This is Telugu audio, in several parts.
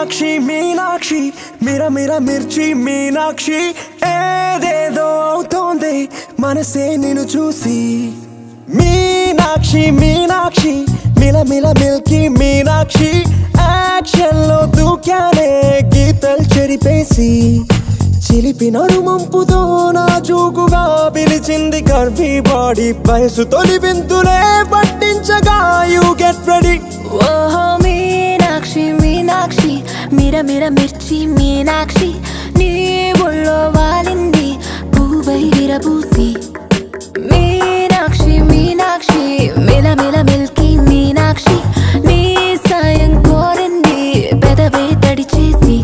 మీనాక్షి మీనాక్షి మిర మిర మిర్చి మీనాక్షి ఏదేదో అవుతోంది మనసే నిన్ను చూసి మీనాక్షి మీనాక్షి మిల మిల మిల్కి మీనాక్షి యాక్షన్ లో దూకానే గీతలు చెరిపేసి చిలిపి నడుమంపుతో నా జూకుగా పిలిచింది గర్భీ బాడీ వయసు తొలి వింతులే పట్టించగా యూ గెట్ రెడీ ఓహో మీనాక్షి మీనాక్షి మిర మిర మిర్చి మీనాక్షి నీ ఒళ్ళో వాలింది పువ్వై విరబూసి మీనాక్షి మీనాక్షి మిల మిల మిల్కి మీనాక్షి నీ సాయం కోరింది పెదవే తడి చేసి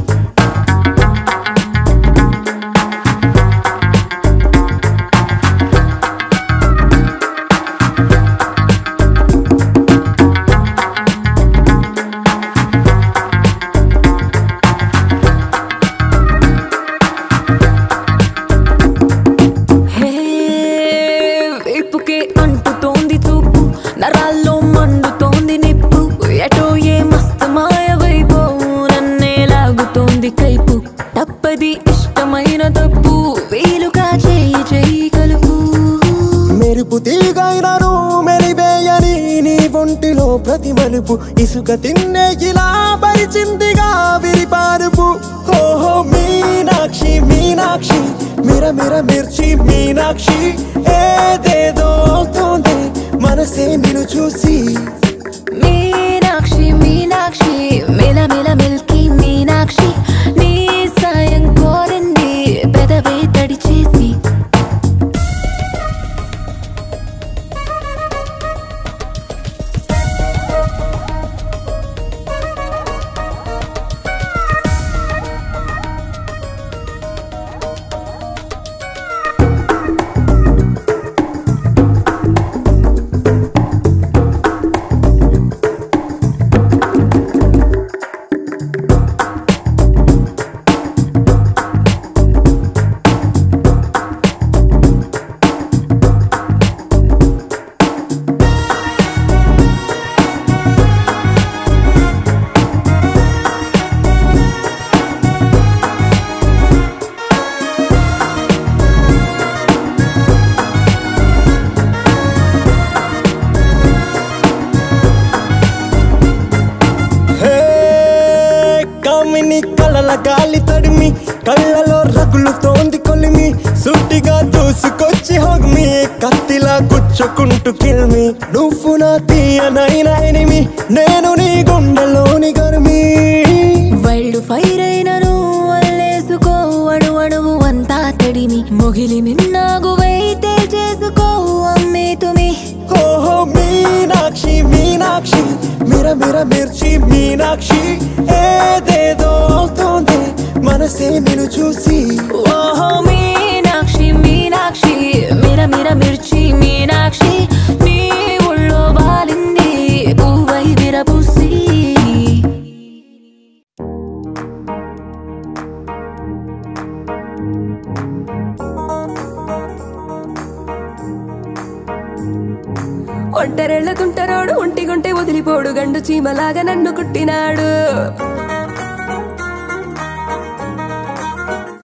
హే వైపుకే అంటుతోంది చూపు నరాల్లో మండుతోంది నిప్పు ఎటో ఏ మస్తు మాయవైపో నన్నే లాగుతోంది కైపు తప్పది ఇష్టమైన తప్పు వీలుగా చేయి చేయి కలుపు మెరుపు తీగైనను మెలివేయని నీ ఒంటిలో ప్రతి మలుపు ఇసుక తిన్నే ఇలా పరిచిందిగా విరిపారుపు ఓహో మీనాక్షి మీనాక్షి మిర మిర మిర్చి మీనాక్షి ఏదేదో అవుతోంది మనసే నిన్ను చూసి మీనాక్షి మీనాక్షి మిల మిల మిల్కి మీనాక్షి నీ సాయం కోరింది పెదవే తడి చేసి హే కామిని కళ్ళల గాలి తడిమి కళ్ళలో రగులుతోంది కొలిమి సుట్టిగా దూసుకొచ్చి హొగ్మి కత్తిలా గుచ్చుకుంటూ కిల్మి నువ్వు నా తీయనైన ఎనిమి నేను నీ గుండెలోని గర్మి వైల్డ్ ఫైర్ అయినను అల్లేసుకో అణు అణువు అంతా తడిమి మొగిలి మిన్నాగువైతే చేసుకో అమ్మే తుమి ఓహో మీనాక్షి మీనాక్షి మిర మిర మిర్చి మీనాక్షి ఏదేదో అవుతోంది మనసే నిన్ను చూసి ఓహో మీనాక్షి మీనాక్షి మిర మిర మిర్చి మీనాక్షి నీ ఒళ్ళో వాలింది పువ్వై విరబూసి ఒంటరెళ్ళ తుంటరోడు ఒంటిగుంటే వదిలిపోడు గండు చీమలాగా నన్ను కుట్టినాడు